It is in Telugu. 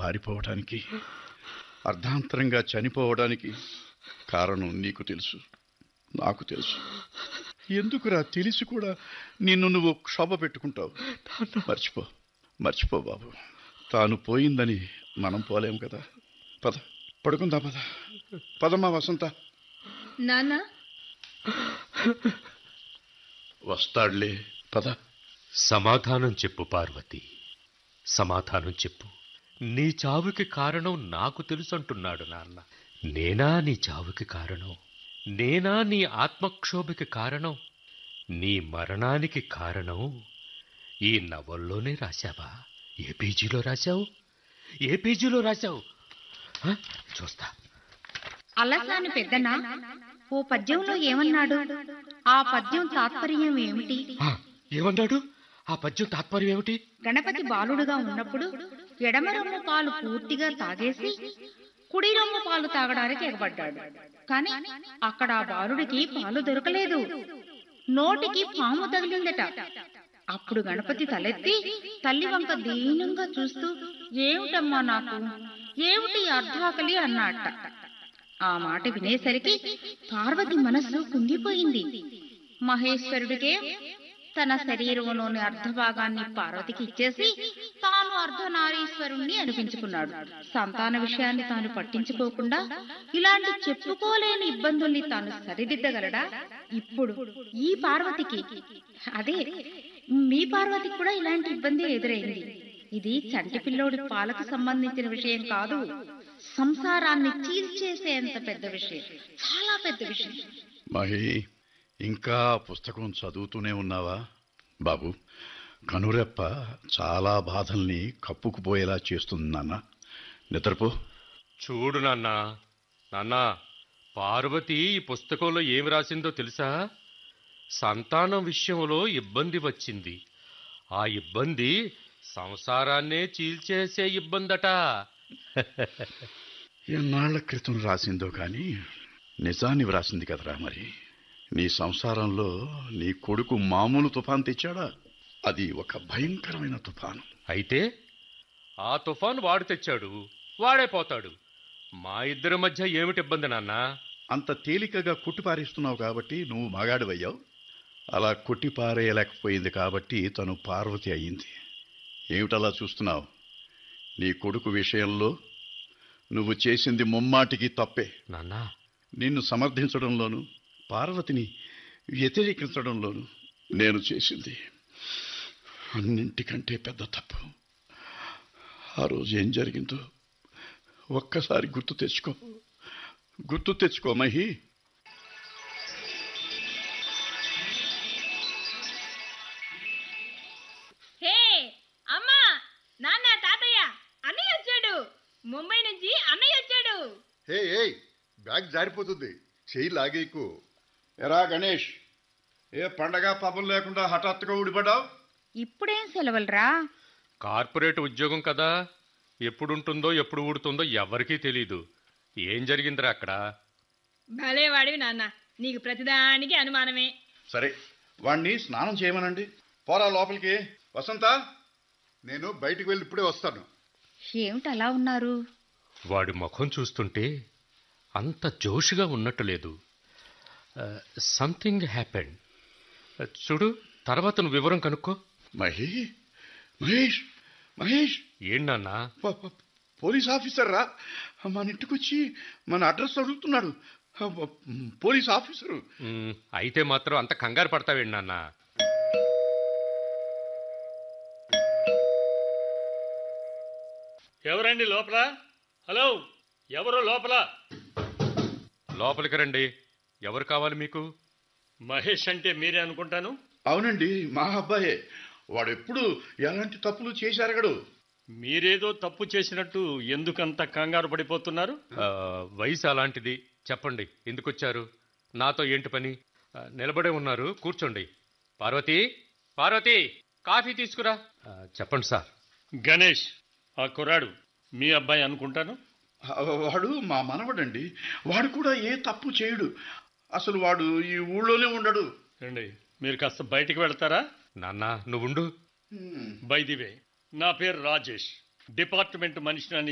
పారిపోవడానికి అర్ధాంతరంగా చనిపోవడానికి కారణం నీకు తెలుసు నాకు తెలుసు ఎందుకురా తెలిసి కూడా నిన్ను నువ్వు క్షోభ పెట్టుకుంటావు మర్చిపో మర్చిపో బాబు తాను పోయిందని మనం పోలేం కదా పద పడుకుందా పద పదమ్మా వసంత నాన్న వస్తాడులే పద సమాధానం చెప్పు పార్వతి సమాధానం చెప్పు నీ చావుకి కారణం నాకు తెలుసంటున్నాడు నాన్న నేనా నీ చావుకి కారణం నేనా నీ ఆత్మక్షోభకి కారణం నీ మరణానికి కారణం ఈ నవల్లోనే రాశావా ఏ పేజీలో రాశావు ఏ పేజీలో రాశావు హ? చూస్తా అలసాని పెద్దన ఓ పద్యంలో ఏమన్నాడు ఆ పద్యం తాత్పర్యం ఏమిటి ఆ, ఏమన్నాడు ఆ పద్యం తాత్పర్యం ఏమిటి గణపతి బాలుడుగా ఉన్నప్పుడు ఎడమ రొమ్ము పాలు పూర్తిగా తాగేసి కుడి రొమ్ము పాలు తాగడానికి ఎగబడ్డాడు కాని అక్కడ ఆ బాలుడికి పాలు దొరకలేదు నోటికి పాము తగిలిందట అప్పుడు గణపతి తలెత్తి తల్లి వంక దీనంగా చూస్తూ ఏమిటమ్మా నాకు ఏమిటి ఈ అర్ధాకలి అన్నట్ట ఆ మాట వినేసరికి పార్వతి మనస్సు కుంగిపోయింది మహేశ్వరుడికే తన శరీరంలోని అర్ధభాగాన్ని పార్వతికి ఇచ్చేసి తాను అర్ధనారీశ్వరుణ్ణి అనిపించుకున్నాడు సంతాన విషయాన్ని తాను పట్టించుకోకుండా ఇలాంటి చెప్పుకోలేని ఇబ్బందుల్ని తాను సరిదిద్దగలడా ఇప్పుడు ఈ పార్వతికి అదే మీ పార్వతికి కూడా ఇలాంటి ఇబ్బంది ఎదురైంది ఇది చంటి పిల్లోడి పాలకు సంబంధించిన విషయం కాదు సంసారాన్ని చీల్చేసేంత పెద్ద విషయం చాలా పెద్ద విషయం మహి ఇంకా పుస్తకం చదువుతూనే ఉన్నావా బాబు కనురెప్ప చాలా బాధల్ని కప్పుకుపోయేలా చేస్తుంది నాన్న నిద్రపో చూడు నాన్న నాన్న పార్వతి ఈ పుస్తకంలో ఏమి రాసిందో తెలుసా సంతానం విషయంలో ఇబ్బంది వచ్చింది ఆ ఇబ్బంది సంసారాన్నే చీల్చేసే ఇబ్బందట ఎన్నాళ్ల క్రితం రాసిందో కానీ నిజాన్ని వ్రాసింది కదరా మరి నీ సంసారంలో నీ కొడుకు మామూలు తుఫాన్ తెచ్చాడా అది ఒక భయంకరమైన తుఫాను అయితే ఆ తుఫాను వాడు తెచ్చాడు వాడే పోతాడు మా ఇద్దరి మధ్య ఏమిటి ఇబ్బంది నాన్న అంత తేలికగా కొట్టిపారేస్తున్నావు కాబట్టి నువ్వు మగాడివయ్యావు అలా కొట్టిపారేయలేకపోయింది కాబట్టి తను పార్వతి అయ్యింది ఏమిటలా చూస్తున్నావు నీ కొడుకు విషయంలో నువ్వు చేసింది ముమ్మాటికి తప్పే నాన్న నిన్ను సమర్థించడంలోను పార్వతిని వ్యతిరేకించడంలోను నేను చేసింది అన్నింటికంటే పెద్ద తప్పు ఆ రోజు ఏం జరిగిందో ఒక్కసారి గుర్తు తెచ్చుకో గుర్తు తెచ్చుకో మహి హే అమ్మా నాన్న తాతయ్య అన్నయ్య వచ్చాడు ముంబై నుంచి అన్నయ్య వచ్చాడు హే ఏయ్ బ్యాగ్ జారిపోతుంది చెయ్యి లాగేకు ఎరా గణేష్ ఏ పండగ పాపం లేకుండా హఠాత్తుగా ఊడిపడ్డావు ఇప్పుడేం సెలవులరా కార్పొరేట్ ఉద్యోగం కదా ఎప్పుడుంటుందో ఎప్పుడు ఊడుతుందో ఎవరికీ తెలీదు ఏం జరిగిందిరా అక్కడ భలే వాడివి నాన్న నీకు ప్రతిదానికి అనుమానమే సరే వాణ్ణి స్నానం చేయమనండి పోరా లోపలికి వసంత నేను బయటికి వెళ్ళి ఇప్పుడే వస్తాను ఏమిటి అలా ఉన్నారు వాడి ముఖం చూస్తుంటే అంత జోషుగా ఉన్నట్టు లేదు సంథింగ్ హ్యాపెండ్ చూడు తర్వాత నువ్వు వివరం కనుక్కో మహి మహేష్ మహేష్ ఏంటన్నా ప- ప- పోలీస్ ఆఫీసర్ రా మన ఇంటికి వచ్చి మన అడ్రస్ అడుగుతున్నాడు ప- పోలీస్ ఆఫీసరు అయితే మాత్రం అంత కంగారు పడతావేంటన్నా ఎవరండి లోపల హలో ఎవరు లోపల లోపలికి రండి ఎవరు కావాలి మీకు మహేష్ అంటే మీరే అనుకుంటాను అవునండి మా అబ్బాయే వాడు ఎప్పుడు ఎలాంటి తప్పులు చేశారగడు మీరేదో తప్పు చేసినట్టు ఎందుకంత కంగారు పడిపోతున్నారు ఆ, వయసు అలాంటిది చెప్పండి ఎందుకు వచ్చారు నాతో ఏంటి పని ఆ, నిలబడే ఉన్నారు కూర్చోండి పార్వతి పార్వతి కాఫీ తీసుకురా ఆ, చెప్పండి సార్ గణేష్ ఆ కుర్రాడు మీ అబ్బాయి అనుకుంటాను వాడు మా మనవడండి వాడు కూడా ఏ తప్పు చేయడు అసలు వాడు ఈ ఊళ్ళోనే ఉండడు రండి మీరు కాస్త బయటికి వెళ్తారా నాన్న నువ్వుండు హ్మ్. బై ది వే నా పేరు రాజేష్ డిపార్ట్మెంట్ మనిషిని